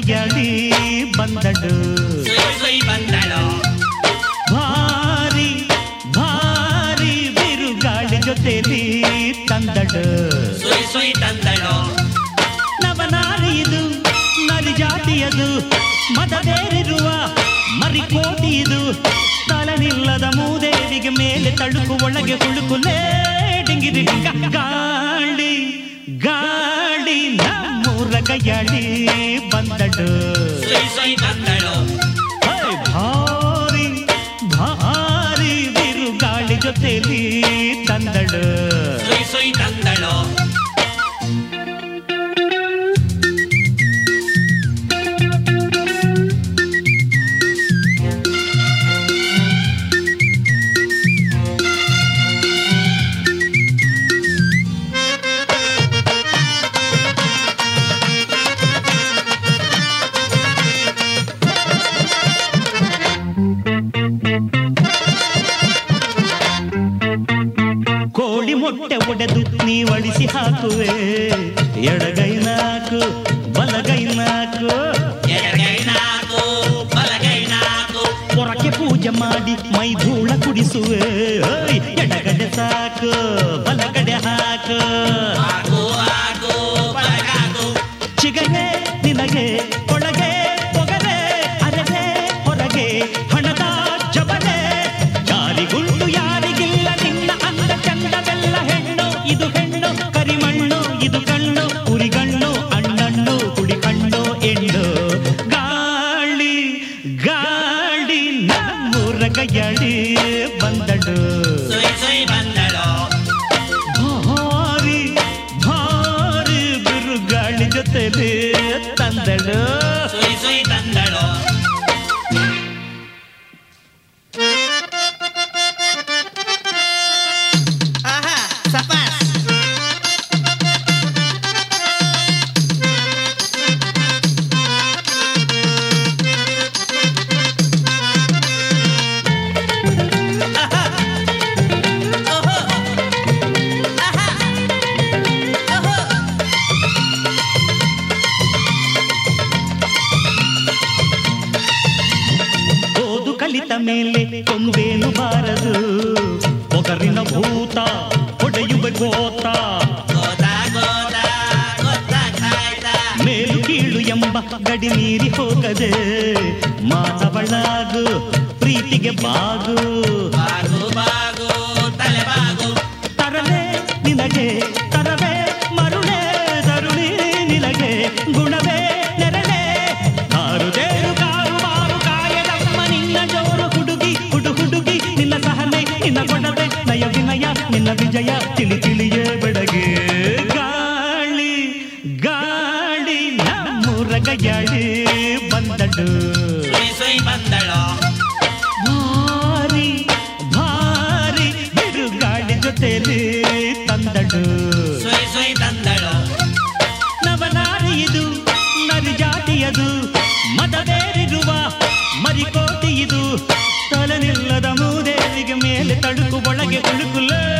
ಕೈಯಾಡಿ ಬಂದಳು ಸುಯ್ ಸುಯ್ ಬಂದಳು ಭಾರಿ ಭಾರಿ ಬಿರುಗಾಳಿ ಜೊತೆಲಿ ತಂದಳು ಸುಯ್ ಸುಯ್ ತಂದಳು ನವನಾರಿ ಇದು ನರಿ ಜಾತಿಯದು ಮದವೇರಿರುವ ಮರಿಕೋಟಿ ಇದು ತಲನಿಲ್ಲದ ಮೂದೇವಿಗೆ ಮೇಲೆ ತಳುಕು ಒಳಗೆ ಹುಳುಕುಲೇ ಡಿಂಗಿರಿ ಗ- ಗಾಳಿ ಗಾಳಿ ನಮ್ಮೂರ ಕೈಯಾಳಿ ಬಂದಳು ಸುಯ್ ಸುಯ್ ಬಂದಳು ಹೇ, ಭಾರಿ ಭಾರಿ ಬಿರುಗಾಳಿ ಜೊತೆಲಿ ತಂದಳು ಸುಯ್ ಸುಯ್ ತಂದಳು ಕೋಳಿ ಮೊಟ್ಟೆ ಒಡೆದು ನೀವಳಿಸಿ ಹಾಕುವೆ ಎಡಗೈ ನಾಕು ಬಲಗೈ ನಾಕು ಎಡಗೈ ನಾಲ್ಕು ಬಲಗೈ ನಾಲ್ಕು ಹೊರಕ್ಕೆ ಪೂಜೆ ಮಾಡಿ ಮೈ ಧೂಳ ಕುಡಿಸುವೆ ಓಯ್, ಎಡಗಡೆ ಸಾಕು ಬಲಗಡೆ ಹಾಕು ಹಾಕು ಹಾಕು ಬಲಗಾಕು ಚಿಗನೆ ನಿನಗೆ ಒಳಗೆ ಒಗರೆ ಅರೆಗೆ ಹೊರಗೆ ಹಣದ ಜಬರೆ ಯಾರಿಗುಂಟು ಯಾರಿಗಿಲ್ಲ ನಿನ್ನ ಅಂದ ಚಂದವೆಲ್ಲ ಹೆಣ್ಣು ಇದು ಹೆಣ್ಣು ಕರಿಮಣ್ಣು ಇದು ಕಣ್ಣು ಉರಿಗಣ್ಣು ಅಣ್ಣಣ್ಣು ಕುಡಿ ಕಣ್ಣು ಎಣ್ಣು ಗಾಳಿ ಗಾಳಿ ನಮ್ಮೂರ ಕೈಯಾಳಿ ಬಂದಳು ಸುಯ್ ಸುಯ್ ಬಂದಳು ಭಾರಿ ಭಾರಿ ಬಿರುಗಾಳಿ ಜೊತೆಲಿ ತಂದಳು ಸುಯ್ ಸುಯ್ ತಂದಳು ಆಹಾ ಸಪಾಸ್ ಓಹೋ ಆಹಾ ಓಹೋ ಓದು ಕಲಿತ ಮೇಲೆ ಕೊಂಬೇನು ಬಾರದು ಒಗರಿನ ಭೂತ ಹೊಡೆಯುವ ಗೋತ ಗೋದ ಗೋದ ಗೊತ್ತಾಗ್ತಾಯ್ತಾ ಮೇಲು ಕೀಳು ಎಂಬ ಗಡಿ ಮೀರಿ ಹೋಗದೆ ಮಾತವಳಾಗು ಪ್ರೀತಿಗೆ ಬಾಗು ಬಾಗು ಬಾಗು ತಲೆ ಬಾಗು ತರಲೆ ನಿನಗೆ ತರವೇ ಮರುಳೆ ತರುಣಿ ನಿನಗೆ ಗುಣವೇ ನೆರಳೆ ಕಾರು ತೇರು ಕಾರು ಮಾರು ಕಾಯದಮ್ಮ ನಿನ್ನ ಜೋರು ಹುಡುಗಿ ಹುಡು ಹುಡುಗಿ ನಿನ್ನ ಸಹನೆ ನಿನ್ನ ಕೊಡದೆ ನಯ ವಿನಯ ನಿನ್ನ ವಿಜಯ ತಿಳಿ ತಿಳಿಯೇ ಬೆಳಗ್ಗೆ ಗಾಳಿ ಗಾಳಿ ನಮ್ಮೂರ ಗಯ್ಯಾಳಿ ಬಂದಳು ಸುಯ್ ಸುಯ್ ಬಂದಳು ಭಾರಿ ಭಾರಿ ಬಿರುಗಾಳಿ ಜೊತೆಲಿ ತಂದಳು ಸುಯ್ ಸುಯ್ ತಂದಳು ನವನಾರಿ ಇದು ನರಿ ಜಾತಿಯದು ಮದವೇರಿರುವ ಮರಿಕೋಟಿ ಇದು ತಲೆನಿಲ್ಲದ ಮೂದೇವಿಗೆ ಮೇಲೆ ತಳುಕು ಒಳಗೆ ತುಳುಕುಲೇ